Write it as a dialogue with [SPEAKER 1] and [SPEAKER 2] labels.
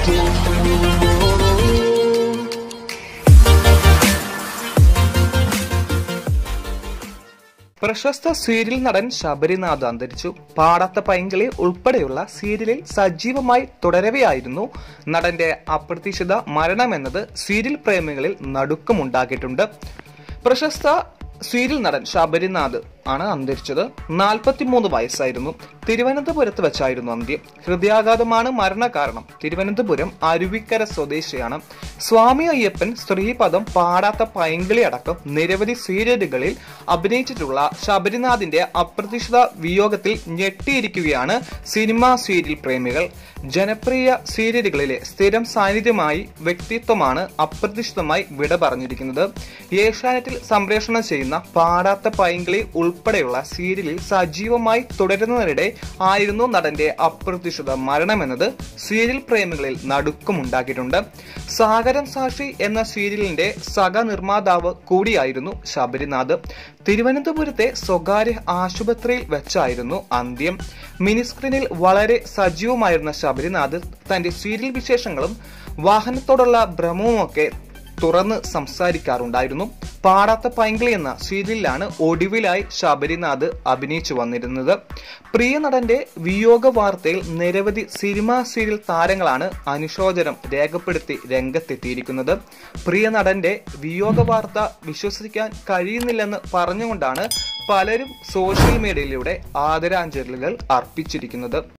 [SPEAKER 1] പ്രശസ്ത സീരിയൽ നടൻ ശബരിനാഥ് അന്തരിച്ചു പാടാത്ത പൈങ്കിളി ഉൾപ്പെടെയുള്ള സീരിയലിൽ സജീവമായി തുടരവെയായിരുന്നു നടന്റെ അപ്രതീക്ഷിത മരണമെന്നത് സീരിയൽ പ്രേമികളിൽ നടുക്കമുണ്ടാക്കിയിട്ടുണ്ട് പ്രശസ്ത സീരിയൽ നടൻ ശബരിനാഥ് ആണ് അന്തരിച്ചത് നാൽപ്പത്തിമൂന്ന് വയസ്സായിരുന്നു തിരുവനന്തപുരത്ത് വെച്ചായിരുന്നു അന്ത്യം ഹൃദയാഘാതമാണ് മരണകാരണം തിരുവനന്തപുരം അരുവിക്കര സ്വദേശിയാണ് സ്വാമി അയ്യപ്പൻ സ്ത്രീപദം പാടാത്ത പൈങ്കിളി അടക്കം നിരവധി സീരിയലുകളിൽ അഭിനയിച്ചിട്ടുള്ള ശബരിനാഥിന്റെ അപ്രതീക്ഷിത വിയോഗത്തിൽ ഞെട്ടിയിരിക്കുകയാണ് സിനിമാ സീരിയൽ പ്രേമികൾ ജനപ്രിയ സീരിയലുകളിലെ സ്ഥിരം സാന്നിധ്യമായി വ്യക്തിത്വമാണ് അപ്രതീക്ഷിതമായി വിട പറഞ്ഞിരിക്കുന്നത് ഏഷ്യാനെറ്റിൽ സംപ്രേഷണം ചെയ്യുന്ന പാടാത്ത പൈങ്കിളി ഉൾപ്പെടെയുള്ള സീരിയലിൽ സജീവമായി തുടരുന്നതിനിടെ ആയിരുന്നു നടന്റെ അപ്രതീക്ഷിത മരണമെന്നത് സീരിയൽ പ്രേമികളിൽ നടുക്കമുണ്ടാക്കിയിട്ടുണ്ട് സാഗരം സാക്ഷി എന്ന സീരിയലിന്റെ സഹനിർമ്മാതാവ് കൂടിയായിരുന്നു ശബരിനാഥ് തിരുവനന്തപുരത്തെ സ്വകാര്യ ആശുപത്രിയിൽ വെച്ചായിരുന്നു അന്ത്യം മിനിസ്ക്രീനിൽ വളരെ സജീവമായിരുന്ന ശബരിനാഥ് തന്റെ സീരിയൽ വിശേഷങ്ങളും വാഹനത്തോടുള്ള ഭ്രമവുമൊക്കെ തുറന്ന് സംസാരിക്കാറുണ്ടായിരുന്നു പാടാത്ത പൈങ്കിളി എന്ന സീരിയലിലാണ് ഒടുവിലായി ശബരിനാഥ് അഭിനയിച്ചു വന്നിരുന്നത് പ്രിയ നടന്റെ വിയോഗ വാർത്തയിൽ നിരവധി സിനിമാ സീരിയൽ താരങ്ങളാണ് അനുശോചനം രേഖപ്പെടുത്തി രംഗത്തെത്തിയിരിക്കുന്നത് പ്രിയ നടന്റെ വിയോഗ വാർത്ത വിശ്വസിക്കാൻ കഴിയുന്നില്ലെന്ന് പറഞ്ഞുകൊണ്ടാണ് പലരും സോഷ്യൽ മീഡിയയിലൂടെ ആദരാഞ്ജലികൾ അർപ്പിച്ചിരിക്കുന്നത്